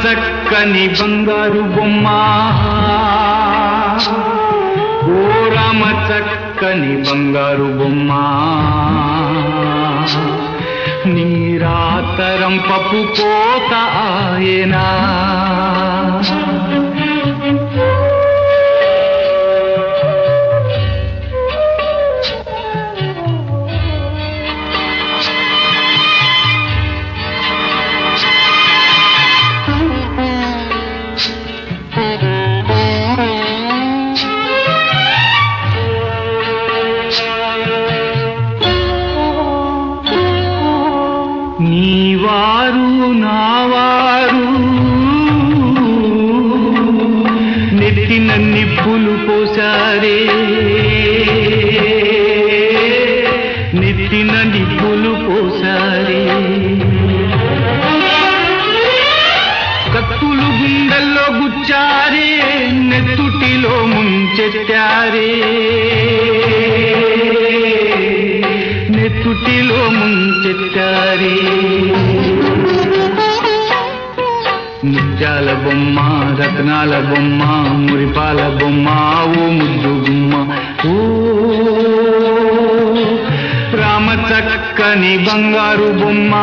చక్కని బంగారు బొమ్మ ఓ రామ చక్కని బంగారు బొమ్మ నీరాతరం పప్పు కోత ఆయనా నీవారు నావారు నెట్టిన నిప్పులు పోసారే నెట్టిన నిప్పులు పోసారే కత్తులు గుండెల్లో గుచ్చారే నెత్తుటిలో ముంచెత్తారే నెత్తుటిలో ముంచెత్తారే ముత్యాల బొమ్మ రత్నాల బొమ్మ మురిపాల బొమ్మ ఓ ముద్దు గుమ్మ ఓ రామ చక్కని బంగారు బొమ్మ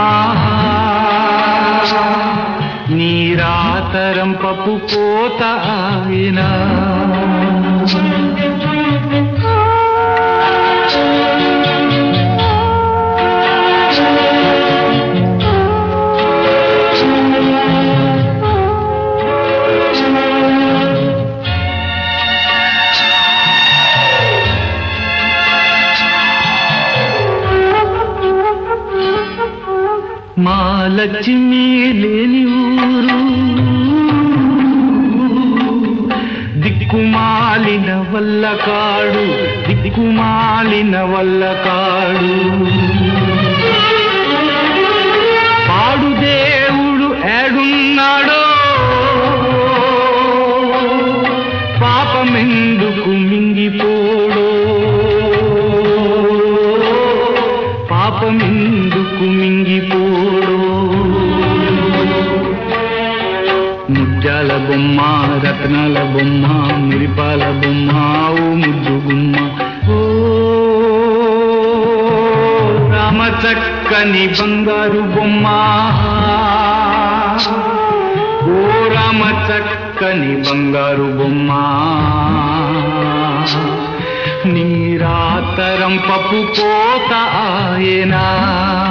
నీరాతరం పప్పు కోత ఆయన మా లక్ష్మి లేని ఊరు దిక్కుమాలిన వల్ల కాడు దిక్కుమాలిన వల్ల కాడు పాడు దేవుడు ఏడున్నాడో పాపమెందుకు మింగిపోడో పాపమెందుకు మింగిపోడో ముత్యాల బొమ్మ రత్నాల బొమ్మ మురిపాల బొమ్మ ఓ ముద్దు గుమ్మ ఓ రామ చక్కని బంగారు బొమ్మ ఓ రామ చక్కని బంగారు బొమ్మ నీరాతరం పప్పు కోత ఆయనా